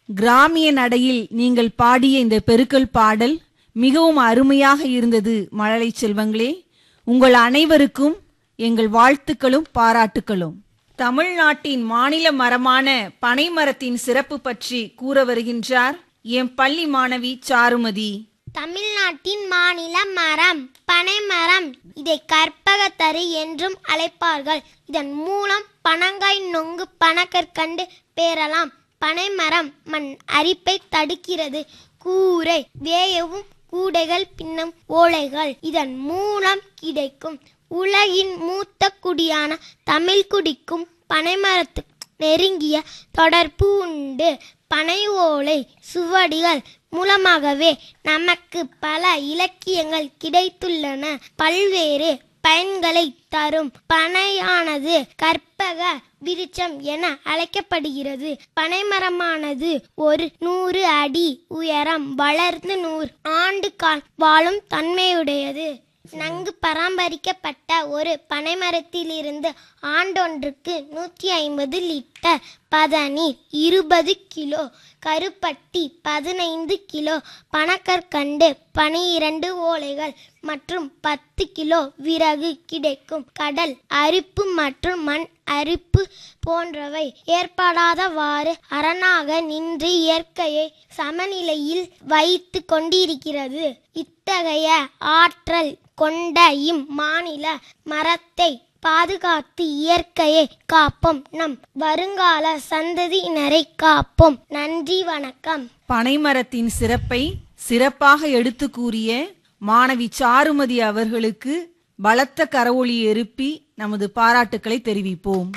கிராமிய நடையில் நீங்கள் பாடிய இந்த பெருக்கல் பாடல் மிகவும் அருமையாக இருந்தது மழலை செல்வங்களே உங்கள் அனைவருக்கும் எங்கள் வாழ்த்துக்களும் பாராட்டுக்களும் தமிழ்நாட்டின் மாநில மரமான பனைமரத்தின் சிறப்பு பற்றி கூற வருகின்றார் என் பள்ளி மாணவி சாருமதி தமிழ்நாட்டின் மாநில மரம் பனைமரம் இதை கற்பகத்தரு என்றும் அழைப்பார்கள் இதன் மூலம் பனங்காய் நொங்கு பனக்கற்கண்டு பெறலாம் பனைமரம் மண் அரிப்பை தடுக்கிறது கூரை வேயவும் கூடைகள் பின்னும் ஓலைகள் இதன் மூலம் கிடைக்கும் உலகின் மூத்த குடியான தமிழ் குடிக்கும் பனைமரத்துக்கு நெருங்கிய தொடர்பு உண்டு பனை ஓலை சுவடிகள் மூலமாகவே நமக்கு பல இலக்கியங்கள் கிடைத்துள்ளன பல்வேறு பயன்களை தரும் பனையானது கற்பக விருட்சம் என அழைக்கப்படுகிறது பனைமரமானது ஒரு நூறு அடி உயரம் வளர்ந்து நூறு ஆண்டு கால் வாழும் தன்மையுடையது நன்கு பராமரிக்கப்பட்ட ஒரு பனைமரத்திலிருந்து ஆண்டொன்றுக்கு நூற்றி ஐம்பது லிட்டர் பதநீர் இருபது கிலோ கருப்பட்டி பதினைந்து கிலோ பனக்கற்கண்டு பனிரெண்டு ஓலைகள் மற்றும் பத்து கிலோ விறகு கிடைக்கும் கடல் அரிப்பு மற்றும் மண் அரிப்பு போன்றவை ஏற்படாதவாறு அரணாக நின்று இயற்கையை சமநிலையில் வைத்து கொண்டிருக்கிறது இத்தகைய ஆற்றல் கொண்ட இம்மாநில மரத்தை பாதுகாத்து இயற்கையை காப்போம் நம் வருங்கால சந்ததியினரை காப்போம் நன்றி வணக்கம் பனைமரத்தின் சிறப்பை சிறப்பாக எடுத்து கூறிய மாணவி சாருமதி அவர்களுக்கு பலத்த கரவொளி எழுப்பி நமது பாராட்டுக்களை தெரிவிப்போம்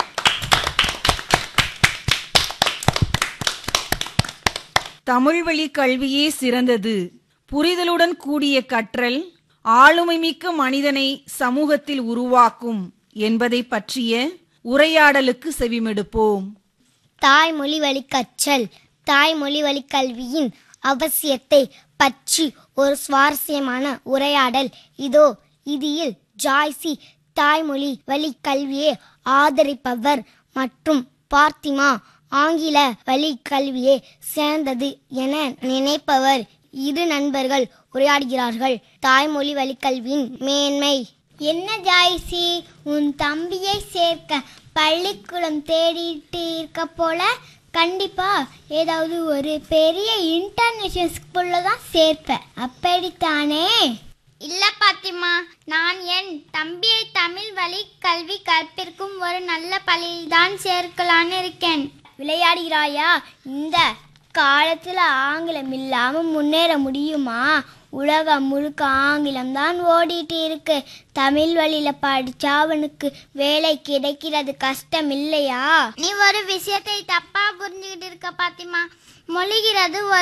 தமிழ் வழி கல்வியே சிறந்தது புரிதலுடன் கூடிய கற்றல் ஆளுமைமிக்க மனிதனை சமூகத்தில் உருவாக்கும் என்பதை பற்றிய உரையாடலுக்கு செவிமெடுப்போம் தாய்மொழி வழி கற்றல் தாய்மொழி வழி கல்வியின் அவசியத்தை பற்றி ஒரு சுவாரஸ்யமான உரையாடல் இதோ இதில் ஜாய்சி தாய்மொழி வழி கல்வியை ஆதரிப்பவர் மற்றும் பார்த்திமா ஆங்கில வழி கல்வியை சேர்ந்தது என நினைப்பவர் இரு நண்பர்கள் உரையாடுகிறார்கள் தாய்மொழி வழி கல்வியின் மேன்மை என்ன ஜாய்சி உன் தம்பியை சேர்க்க பள்ளிக்கூடம் தேடிட்டு இருக்க போல கண்டிப்பா ஏதாவது ஒரு பெரிய இன்டர்நேஷனல் ஸ்கூல்ல தான் சேர்ப்பேன் அப்படித்தானே இல்ல பாத்திமா நான் என் தம்பியை தமிழ் வழி கல்வி கற்பிற்கும் ஒரு நல்ல பள்ளியில்தான் சேர்க்கலான்னு இருக்கேன் விளையாடுகிறாயா இந்த காலத்துல ஆங்கிலம் இல்லாம முன்னேற முடியுமா உலகம் முழுக்க ஆங்கிலம் தான் ஓடிட்டு இருக்கு தமிழ் வழியில படிச்சா அவனுக்கு வேலை கிடைக்கிறது கஷ்டம் இல்லையா நீ ஒரு விஷயத்தை தப்பா புரிஞ்சுக்கிட்டு இருக்க பாத்திமா மொழிகிறது